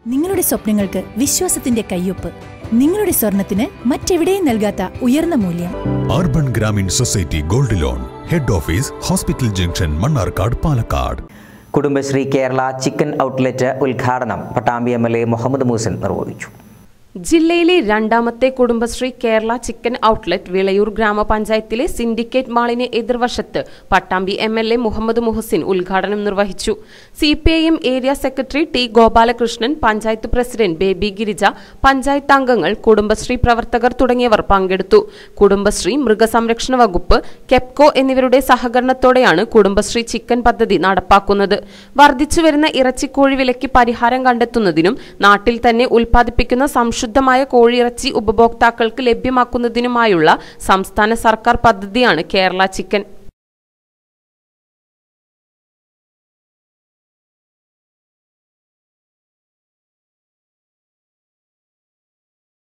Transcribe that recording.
നിങ്ങളുടെ സ്വപ്നങ്ങൾക്ക് വിശ്വാസത്തിന്റെ കയ്യൊപ്പ് നിങ്ങളുടെ സ്വർണത്തിന് മറ്റെവിടെയും നൽകാത്ത ഉയർന്ന മൂല്യം urban Grameen society gold loan head office hospital junction Mannarkkad Palakkad Kudumbashree Kerala chicken outlet ഉദ്ഘാടനം Pattambi M L A Muhammad Moosan നിർവഹിച്ചു ജില്ലയിലെ രണ്ടാമത്തെ കുടുംബശ്രീ കേരള ചിക്കൻ ഔട്ട്ലെറ്റ് വിളയൂർ ഗ്രാമപഞ്ചായത്തിലെ സിൻഡിക്കേറ്റ് മാളിന് എതിർവശത്ത് Pattambi M L A Muhammad Muhsin ഉദ്ഘാടനം നിർവഹിച്ചു C P I M area secretary T Gopalakrishnan panchayat president Baby Girija panchayat അംഗങ്ങൾ കുടുംബശ്രീ പ്രവർത്തകർ തുടങ്ങിയവർ പങ്കെടുത്തു കുടുംബശ്രീ മൃഗസംരക്ഷണ വകുപ്പ് കെപ്കോ എന്നിവരുടെ സഹകരണത്തോടെയാണ് കുടുംബശ്രീ ചിക്കൻ പദ്ധതി നടപ്പാക്കുന്നത് വർദ്ധിച്ചുവരുന്ന ഇറച്ചിക്കോഴി വിലയ്ക്ക് പരിഹാരം കണ്ടെത്തുന്നതിനും നാട്ടിൽ തന്നെ ഉൽപ്പാദിപ്പിക്കുന്ന സംശുദ്ധമായ കോഴിയിറച്ചി ഉപഭോക്താക്കൾക്ക് ലഭ്യമാക്കുന്നതിനുമായുള്ള സംസ്ഥാന സർക്കാർ പദ്ധതിയാണ് കേരള ചിക്കൻ